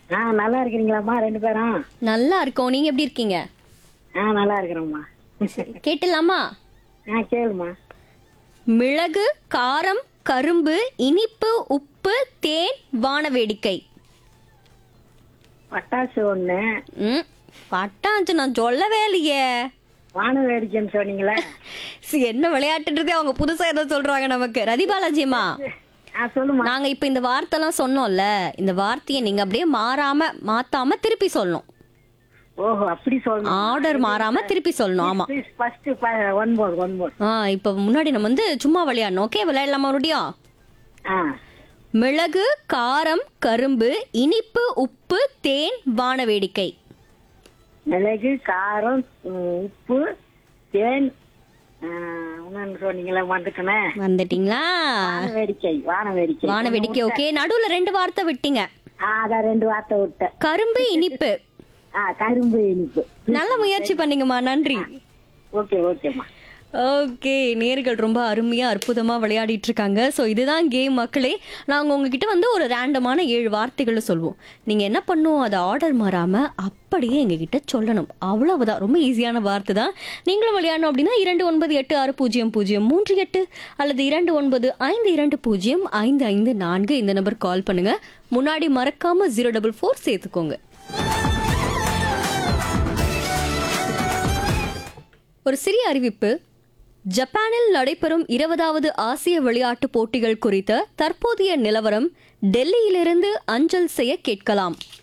ஆ நல்லா இருக்கிறீங்களாம்மா ரெண்டு பேரும் நல்லா இருக்கோம் நீங்க எப்படி இருக்கீங்க ஆ நல்லா இருக்கிறோம்மா கேட்டலாமா ஆ கேளுமா மிளகு காரம் கரும்பு இனிப்பு உப்பு தேன் வானவேடிக்கை பட்டாசு ஒண்ணு ம் பட்டாஞ்சு நான் சொல்லவே இல்லையே வான வேடிக்கைன்னு சொன்னீங்களே சரி, என்ன விளையாட்டுன்றதே அவங்க புதுசா ஏதோ சொல்றாங்க நமக்கு ரதி பாலாஜிமா ஆ சொல்லுமா நாங்க இப்ப இந்த வார்த்தைலாம் சொன்னோம்ல இந்த வார்த்தையை நீங்க அப்படியே மாறாம மாத்தாம திருப்பி சொல்லணும் ஓஹோ அப்படி சொல்லணும் ஆர்டர் மாறாம திருப்பி சொல்லணும் ஆமா ஃபர்ஸ்ட் ஒன்பது ஒன்பது ஆ இப்ப முன்னாடி நம்ம வந்து சும்மா விளையாடணும் ஓகே விளையாடலாமா மறுபடியும் ஆ மிளகு காரம் கரும்பு இனிப்பு உப்பு தேன் வானவேடிக்கை மிளகு காரம் உம், உப்பு தேன் ஆ, இன்னொன்னு சொன்னீங்களே வந்துட்டனே வந்துட்டீங்களா வான வேடிக்கை வான வேடிக்கை வானவேடிக்கை ஓகே நடுவுல ரெண்டு வார்த்தை விட்டீங்க ஆ அதான் ரெண்டு வார்த்தை விட்டேன் கரும்பு இனிப்பு ஆ கரும்பு இனிப்பு நல்ல முயற்சி பண்ணீங்கம்மா நன்றி ஓகே ஓகேம்மா ஓகே நேர்கள் ரொம்ப அருமையா அற்புதமா விளையாடிட்டு இருக்காங்க ஸோ இதுதான் கேம் மக்களே நாங்கள் உங்ககிட்ட வந்து ஒரு ரேண்டமான ஏழு வார்த்தைகளை சொல்வோம் நீங்க என்ன பண்ணுவோம் அதை ஆர்டர் மாறாம அப்படியே எங்ககிட்ட சொல்லணும் அவ்வளவுதான் ரொம்ப ஈஸியான வார்த்தை தான் நீங்களும் விளையாடணும் அப்படின்னா இரண்டு ஒன்பது எட்டு ஆறு பூஜ்ஜியம் பூஜ்ஜியம் மூன்று எட்டு அல்லது இரண்டு ஒன்பது ஐந்து இரண்டு பூஜ்ஜியம் ஐந்து ஐந்து நான்கு இந்த நம்பர் கால் பண்ணுங்க முன்னாடி மறக்காம ஜீரோ டபுள் ஃபோர் சேர்த்துக்கோங்க ஒரு சிறிய அறிவிப்பு ஜப்பானில் நடைபெறும் இருபதாவது ஆசிய விளையாட்டுப் போட்டிகள் குறித்த தற்போதைய நிலவரம் டெல்லியிலிருந்து அஞ்சல் செய்ய கேட்கலாம்